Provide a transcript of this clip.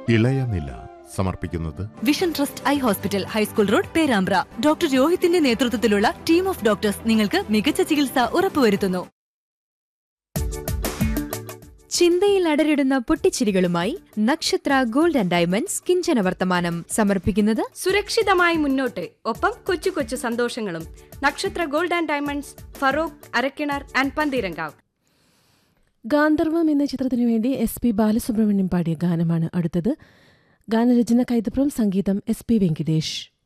ഇളയനില സമർപ്പിക്കുന്നത് vision trust eye hospital high school road Perambra doctor രോഹിത്തിന്റെ നേതൃത്വത്തിലുള്ള ടീം ഓഫ് ഡോക്ടേഴ്സ് നിങ്ങൾക്ക് മികച്ച ചികിത്സ ഉറപ്പുവരുത്തുന്നു ചിന്തയിൽ അടരിടുന്ന പൊട്ടിച്ചിരികളുമായി നക്ഷത്ര ഗോൾഡ് ആൻഡ് ഡയമണ്ട്സ് കിഞ്ചന വർത്തമാനം സമർപ്പിക്കുന്നത് സുരക്ഷിതമായി മുന്നോട്ട് ഒപ്പം കൊച്ചു കൊച്ചു സന്തോഷങ്ങളും Nakshatra gold and diamonds Farook Arakkinar and Pantheerankavu Gandharvam എന്ന ചിത്രത്തിനു വേണ്ടി എസ് പി ബാലസുബ്രഹ്മണ്യം പാടിയ ഗാനമാണ് അടുത്തത് ഗാനരചന കൈതപ്രം സംഗീതം എസ് പി വെങ്കിടേഷ്